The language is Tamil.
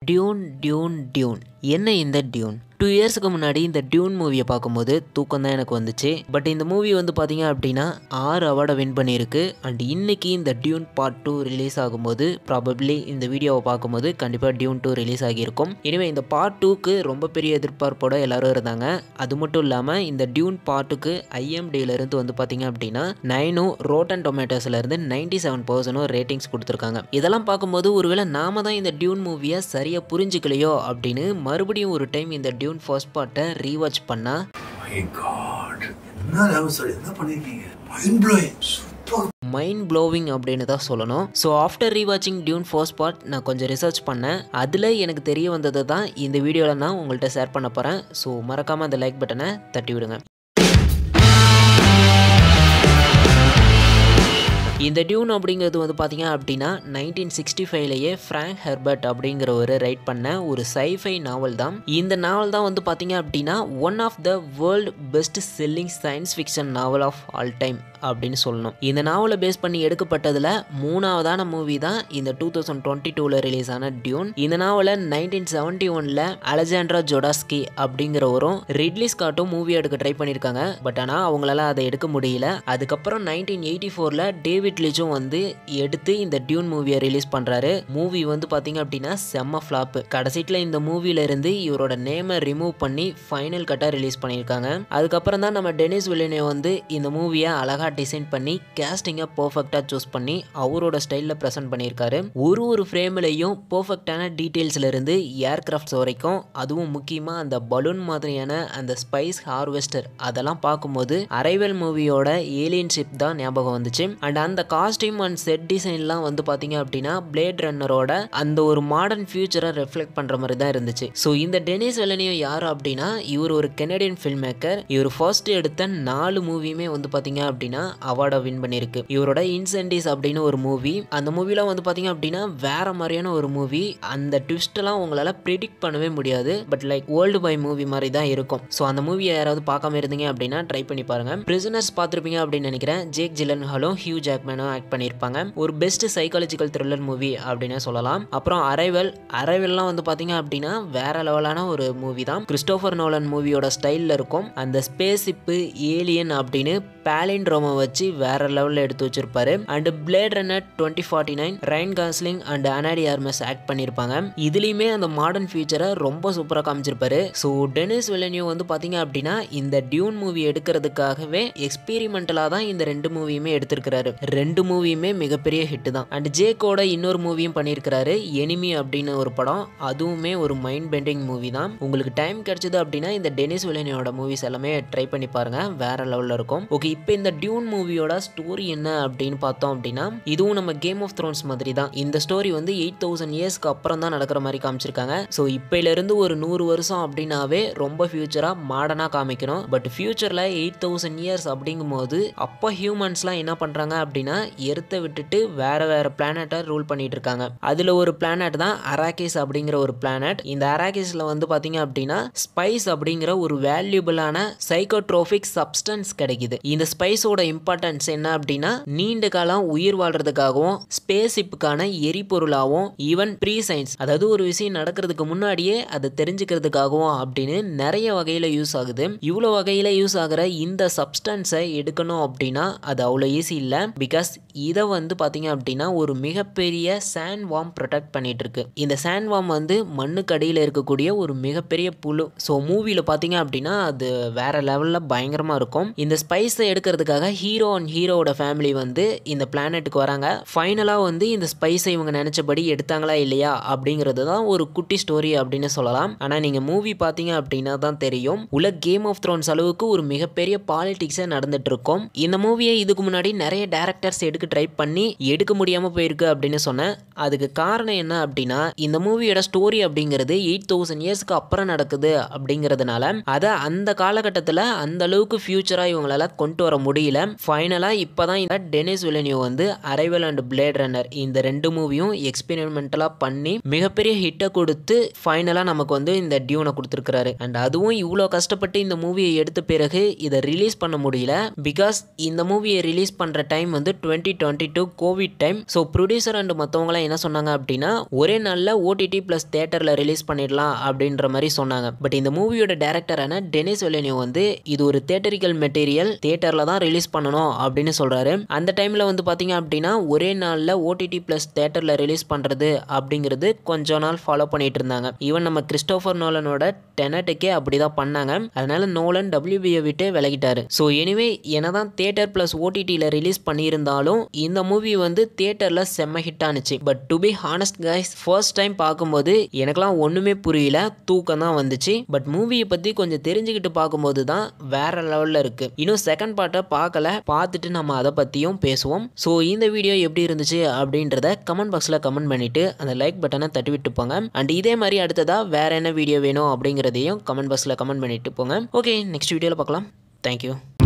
டியூன் டியூன் டியூன் என்ன இந்த டியூன் டூ இயர்ஸ்க்கு முன்னாடி இந்த டியூன் மூவியை பார்க்கும்போது தூக்கம் தான் எனக்கு வந்துச்சு பட் இந்த மூவி வந்து பார்த்தீங்க அப்படின்னா ஆறு அவார்டை வின் பண்ணியிருக்கு அண்ட் இன்னைக்கு இந்த டியூன் பார்ட் டூ ரிலீஸ் ஆகும்போது ப்ராபப்ளி இந்த வீடியோவை பார்க்கும்போது கண்டிப்பாக டியூன் டூ ரிலீஸ் ஆகியிருக்கும் எனவே இந்த பார்ட் டூக்கு ரொம்ப பெரிய எதிர்பார்ப்போட எல்லாரும் இருந்தாங்க அது மட்டும் இல்லாமல் இந்த டியூன் பார்ட்டுக்கு ஐஎம்டியிலேருந்து வந்து பார்த்தீங்க அப்படின்னா நைனும் ரோட்டன் டொமேட்டோஸ்லேருந்து நைன்டி செவன் பர்சனும் ரேட்டிங்ஸ் கொடுத்துருக்காங்க இதெல்லாம் பார்க்கும்போது ஒருவேளை நாம தான் இந்த டியூன் மூவியை சரியாக புரிஞ்சுக்கலையோ அப்படின்னு மறுபடியும் ஒரு டைம் இந்த டியூன் ஃபர்ஸ்ட் பார்ட்டை ரீவாச் பண்ணா மை காட் என்ன லெவல் சார் என்ன பண்ணிருக்கீங்க mind blowing super mind blowing அப்படின்னு தான் சொல்லணும் so after rewatching Dune first part நான் கொஞ்சம் ரிசர்ச் பண்ணேன் அதில் எனக்கு தெரிய வந்ததை தான் இந்த வீடியோவில் நான் உங்கள்கிட்ட ஷேர் பண்ண போகிறேன் ஸோ மறக்காமல் அந்த லைக் பட்டனை தட்டி விடுங்க இந்த டியூன் அப்படிங்கிறது வந்து பார்த்தீங்க அப்படின்னா நைன்டீன் சிக்ஸ்டி ஃபைவ்லேயே ஃப்ராங்க் ஹெர்பர்ட் அப்படிங்கிற ஒரு ரைட் பண்ண ஒரு சைஃபை நாவல் தான் இந்த நாவல் தான் வந்து பார்த்தீங்க அப்படின்னா one of the world best selling science fiction novel of all time அப்படின்னு சொல்லணும் இந்த நாவலை பேஸ் பண்ணி எடுக்கப்பட்டதில் மூணாவதான மூவி தான் இந்த டூ தௌசண்ட் டுவெண்ட்டி டூவில் ரிலீஸ் ஆன டியூன் இந்த நாவலை நைன்டீன் செவன்ட்டி ஒனில் அலெக்சாண்ட்ரா ஜொடாஸ்கி அப்படிங்கிறவரும் ரிட்லி ஸ்காட்டும் மூவி எடுக்க ட்ரை பண்ணியிருக்காங்க பட் ஆனால் அவங்களால அதை எடுக்க முடியல அதுக்கப்புறம் நைன்டீன் எயிட்டி ஃபோரில் டேவிட் லிச்சும் வந்து எடுத்து இந்த டியூன் மூவியை ரிலீஸ் பண்ணுறாரு மூவி வந்து பார்த்தீங்க அப்படின்னா செம்ம ஃப்ளாப் கடைசியில் இந்த மூவில இருந்து இவரோட நேமை ரிமூவ் பண்ணி ஃபைனல் கட்டாக ரிலீஸ் பண்ணியிருக்காங்க அதுக்கப்புறம் தான் நம்ம டெனிஸ் வில்லினே வந்து இந்த மூவியை அழகாக டிசைன் பண்ணி கேஸ்டிங்கை பர்ஃபெக்டாக சூஸ் பண்ணி அவரோட ஸ்டைலில் ப்ரெசென்ட் பண்ணியிருக்காரு ஒரு ஒரு ஃப்ரேம்லையும் பர்ஃபெக்டான டீட்டெயில்ஸ்ல இருந்து ஏர்கிராஃப்ட்ஸ் வரைக்கும் அதுவும் முக்கியமாக அந்த பலூன் மாதிரியான அந்த ஸ்பைஸ் ஹார்வெஸ்டர் அதெல்லாம் பார்க்கும்போது அரைவல் மூவியோட ஏலியன் ஷிப் தான் ஞாபகம் வந்துச்சு அண்ட் அந்த காஸ்டியூம் அண்ட் செட் டிசைன்லாம் வந்து பார்த்தீங்க அப்படின்னா பிளேட் ரன்னரோட அந்த ஒரு மாடர்ன் ஃபியூச்சரை ரெஃப்ளெக்ட் பண்ணுற மாதிரி தான் இருந்துச்சு ஸோ இந்த டெனிஸ் வெலனியோ யார் அப்படின்னா இவர் ஒரு கெனடியன் ஃபில்ம் மேக்கர் இவர் ஃபர்ஸ்ட் எடுத்த நாலு மூவியுமே வந்து பார்த்தீங்க அப்படின்னா அவார்டை வின் பண்ணியிருக்கு இவரோட இன்சென்டிஸ் அப்படின்னு ஒரு மூவி அந்த மூவிலாம் வந்து பார்த்தீங்க அப்படின்னா வேற மாதிரியான ஒரு மூவி அந்த ட்விஸ்டெல்லாம் உங்களால் ப்ரிடிக்ட் பண்ணவே முடியாது but like old boy movie மாதிரி தான் இருக்கும் ஸோ அந்த மூவியை யாராவது பார்க்காம இருந்தீங்க அப்படின்னா ட்ரை பண்ணி பாருங்க பிரிசனர்ஸ் பார்த்துருப்பீங்க அப்படின்னு நினைக்கிறேன் ஜேக் ஜிலன் ஹலோ ஹியூ ஜாக்மேனும் ஆக்ட் பண்ணியிருப்பாங்க ஒரு பெஸ்ட் சைக்காலஜிக்கல் த்ரில்லர் மூவி அப்படின்னு சொல்லலாம் அப்புறம் அரைவல் அரைவல்லாம் வந்து பார்த்தீங்க அப்படின்னா வேற லெவலான ஒரு மூவி தான் கிறிஸ்டோஃபர் நோலன் மூவியோட ஸ்டைலில் இருக்கும் அந்த ஸ்பேஸிப்பு ஏலியன் அப்படின்னு பேலின்ட்ரோமை வச்சு வேற லெவலில் எடுத்து வச்சிருப்பாரு and blade runner twenty forty nine Ryan Gosling and Ana de Armas act பண்ணியிருப்பாங்க இதுலேயுமே அந்த மாடர்ன் ஃபியூச்சரை ரொம்ப சூப்பராக காமிச்சிருப்பாரு ஸோ டெனிஸ் வெலனியோ வந்து பார்த்தீங்க அப்படின்னா இந்த டியூன் மூவி எடுக்கிறதுக்காகவே எக்ஸ்பீரிமெண்டலாக தான் இந்த ரெண்டு மூவியுமே எடுத்திருக்கிறாரு ரெண்டு மூவியுமே மிகப்பெரிய ஹிட் தான் அண்ட் ஜேக்கோட இன்னொரு மூவியும் பண்ணியிருக்கிறாரு எனிமி அப்படின்னு ஒரு படம் அதுவுமே ஒரு மைண்ட் பெண்டிங் மூவி தான் உங்களுக்கு டைம் கிடைச்சது அப்படின்னா இந்த டெனிஸ் வெலனியோட மூவிஸ் எல்லாமே ட்ரை பண்ணி பாருங்க வேற லெவலில் இருக்கும் ஓகே இப்போ இந்த டியூன் மூவியோட ஸ்டோரி என்ன அப்படின்னு பார்த்தோம் அப்படின்னா இதுவும் நம்ம கேம் ஆஃப் த்ரோன்ஸ் மாதிரி தான் இந்த ஸ்டோரி வந்து எயிட் தௌசண்ட் இயர்ஸ்க்கு அப்புறம் தான் நடக்கிற மாதிரி காமிச்சிருக்காங்க ஸோ இப்போலேருந்து ஒரு நூறு வருஷம் அப்படின்னாவே ரொம்ப ஃபியூச்சராக மாடர்னாக காமிக்கணும் பட் ஃபியூச்சரில் எயிட் தௌசண்ட் இயர்ஸ் அப்படிங்கும்போது அப்போ ஹியூமன்ஸ்லாம் என்ன பண்ணுறாங்க அப்படின்னா எர்த்தை விட்டுட்டு வேற வேற பிளானட்டை ரூல் பண்ணிட்டு இருக்காங்க அதில் ஒரு பிளானட் தான் அராக்கிஸ் அப்படிங்கிற ஒரு பிளானட் இந்த அராக்கிஸில் வந்து பார்த்தீங்க அப்படின்னா ஸ்பைஸ் அப்படிங்கிற ஒரு வேல்யூபிளான சைக்கோட்ரோபிக் சப்ஸ்டன்ஸ் கிடைக்குது இந்த ஸ்பைஸோட இம்பார்ட்டன்ஸ் என்ன அப்படின்னா நீண்ட காலம் உயிர் வாழ்றதுக்காகவும் ஸ்பேஸ்ஷிப்புக்கான எரிபொருளாகவும் ஈவன் ப்ரீ சயின்ஸ் அதாவது ஒரு விஷயம் நடக்கிறதுக்கு முன்னாடியே அதை தெரிஞ்சுக்கிறதுக்காகவும் அப்படின்னு நிறைய வகையில் யூஸ் ஆகுது இவ்வளோ வகையில் யூஸ் ஆகிற இந்த சப்ஸ்டன்ஸை எடுக்கணும் அப்படின்னா அது அவ்வளோ ஈஸி இல்லை பிகாஸ் இதை வந்து பார்த்தீங்க அப்படின்னா ஒரு மிகப்பெரிய சாண்ட் வார்ம் ப்ரொடெக்ட் பண்ணிட்டு இருக்கு இந்த சாண்ட் வார்ம் வந்து மண்ணுக்கு அடியில் இருக்கக்கூடிய ஒரு மிகப்பெரிய புழு ஸோ மூவியில் பார்த்தீங்க அப்படின்னா அது வேற லெவலில் பயங்கரமாக இருக்கும் இந்த ஸ்பைஸை எடுக்கிறதுக்காக ஹீரோ அண்ட் ஹீரோவோட ஃபேமிலி வந்து இந்த பிளானட்டுக்கு வராங்க ஃபைனலாக வந்து இந்த ஸ்பைஸை இவங்க நினச்சபடி எடுத்தாங்களா இல்லையா அப்படிங்கிறது தான் ஒரு குட்டி ஸ்டோரி அப்படின்னு சொல்லலாம் ஆனால் நீங்கள் மூவி பார்த்தீங்க அப்படின்னா தான் தெரியும் உள்ள கேம் ஆஃப் த்ரோன்ஸ் அளவுக்கு ஒரு மிகப்பெரிய பாலிடிக்ஸே நடந்துட்டு இருக்கும் இந்த மூவியை இதுக்கு முன்னாடி நிறைய டேரக்டர்ஸ் எடுக்க ட்ரை பண்ணி எடுக்க முடியாமல் போயிருக்கு அப்படின்னு சொன்னேன் அதுக்கு காரணம் என்ன அப்படின்னா இந்த மூவியோட ஸ்டோரி அப்படிங்கிறது எயிட் தௌசண்ட் இயர்ஸ்க்கு அப்புறம் நடக்குது அப்படிங்கிறதுனால அதை அந்த காலகட்டத்தில் அந்த அளவுக்கு ஃபியூச்சராக இவங்களால கொண்டு வர முடியல ஃபைனலாக இப்போ தான் இந்த டெனிஸ் வில்லனியோ வந்து அரைவல் அண்ட் பிளேட் ரன்னர் இந்த ரெண்டு மூவியும் எக்ஸ்பெரிமெண்டலாக பண்ணி மிகப்பெரிய ஹிட்டை கொடுத்து ஃபைனலாக நமக்கு வந்து இந்த டியூனை கொடுத்துருக்காரு அண்ட் அதுவும் இவ்வளோ கஷ்டப்பட்டு இந்த மூவியை எடுத்த பிறகு இதை ரிலீஸ் பண்ண முடியல பிகாஸ் இந்த மூவியை ரிலீஸ் பண்ணுற டைம் வந்து twenty twenty two Covid time so producer and மற்றவங்களாம் என்ன சொன்னாங்க அப்படின்னா ஒரே நாளில் ஓடிடி ப்ளஸ் தேட்டரில் ரிலீஸ் பண்ணிடலாம் அப்படின்ற மாதிரி சொன்னாங்க பட் இந்த மூவியோட டேரக்டரான டெனிஸ் வெலனியோ வந்து இது ஒரு தேட்டரிக்கல் மெட்டீரியல் தேட்டரில் தான் ரிலீஸ் பண்ணணும் அப்படின்னு சொல்கிறாரு அந்த டைமில் வந்து பார்த்தீங்க அப்படின்னா ஒரே நாளில் ஓடிடி ப்ளஸ் தேட்டரில் ரிலீஸ் பண்ணுறது அப்படிங்கிறது கொஞ்ச நாள் ஃபாலோ பண்ணிட்டு இருந்தாங்க ஈவன் நம்ம கிறிஸ்டோஃபர் நோலனோட டெனட்டுக்கே அப்படி தான் பண்ணாங்க அதனால நோலன் டபிள்யூபியை விட்டு விலகிட்டாரு ஸோ எனிவே என்னதான் தேட்டர் ப்ளஸ் ஓடிடியில் ரிலீஸ் பண்ணியிருந்தாலும் இந்த மூவி வந்து தேட்டரில் செம்ம ஹிட் ஆனிச்சு but to be honest guys first time பார்க்கும்போது எனக்கெல்லாம் ஒன்றுமே புரியல தூக்கம் தான் வந்துச்சு பட் மூவியை பற்றி கொஞ்சம் தெரிஞ்சுக்கிட்டு பார்க்கும்போது தான் வேற லெவலில் இருக்குது இன்னும் செகண்ட் பார்ட்டை பார்க்கல பார்த்துட்டு நம்ம அதை பற்றியும் பேசுவோம் ஸோ இந்த வீடியோ எப்படி இருந்துச்சு அப்படின்றத கமெண்ட் பாக்ஸில் கமெண்ட் பண்ணிவிட்டு அந்த லைக் பட்டனை தட்டி விட்டு போங்க அண்ட் இதே மாதிரி அடுத்ததாக வேற என்ன வீடியோ வேணும் அப்படிங்கிறதையும் கமெண்ட் பாக்ஸில் கமெண்ட் பண்ணிட்டு போங்க ஓகே நெக்ஸ்ட் வீடியோவில் பார்க்கலாம் தேங்க்யூ